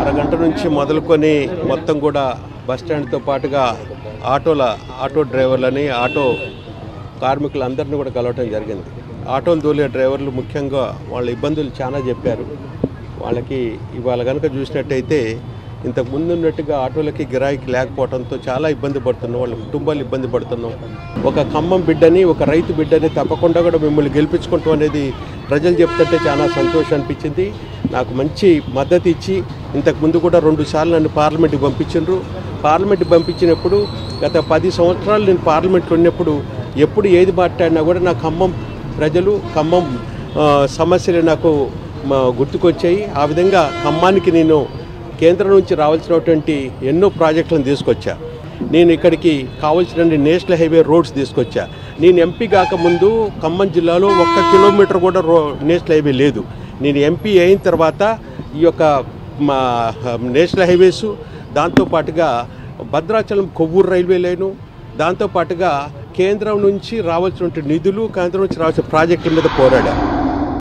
అరగంట నుంచి మొదలుకొని మొత్తం కూడా బస్ స్టాండ్తో పాటుగా ఆటోల ఆటో డ్రైవర్లని ఆటో కార్మికులందరినీ కూడా కలవటం జరిగింది ఆటోలు తోలే డ్రైవర్లు ముఖ్యంగా వాళ్ళ ఇబ్బందులు చాలా చెప్పారు వాళ్ళకి ఇవాళ కనుక చూసినట్టయితే ఇంతకు ముందు ఉన్నట్టుగా ఆటోలకి గిరాయికి లేకపోవడంతో చాలా ఇబ్బంది పడుతున్నాం వాళ్ళ కుటుంబాలు ఇబ్బంది పడుతున్నాం ఒక ఖమ్మం బిడ్డని ఒక రైతు బిడ్డని తప్పకుండా కూడా మిమ్మల్ని గెలిపించుకుంటాం అనేది ప్రజలు చెప్తుంటే చాలా సంతోషం అనిపించింది నాకు మంచి మద్దతు ఇచ్చి ఇంతకు ముందు కూడా రెండు సార్లు నన్ను పార్లమెంట్కి పంపించిండ్రు పార్లమెంట్కి పంపించినప్పుడు గత పది సంవత్సరాలు నేను పార్లమెంట్లో ఉన్నప్పుడు ఎప్పుడు ఏది మాట్లాడినా కూడా నా ఖమ్మం ప్రజలు ఖమ్మం ఆ, సమస్యలు నాకు మా గుర్తుకొచ్చాయి ఆ విధంగా ఖమ్మానికి నేను కేంద్రం నుంచి రావాల్సినటువంటి ఎన్నో ప్రాజెక్టులను తీసుకొచ్చా నేను ఇక్కడికి కావాల్సిన నేషనల్ హైవే రోడ్స్ తీసుకొచ్చా నేను ఎంపీ కాకముందు ఖమ్మం జిల్లాలో ఒక్క కిలోమీటర్ కూడా రో నేషనల్ హైవే లేదు నేను ఎంపీ అయిన తర్వాత ఈ యొక్క మా నేషనల్ హైవేసు దాంతోపాటుగా భద్రాచలం కొవ్వూరు రైల్వే లైను దాంతోపాటుగా కేంద్రం నుంచి రావాల్సినటువంటి నిధులు కేంద్రం నుంచి రావాల్సిన ప్రాజెక్టుల మీద పోరాడా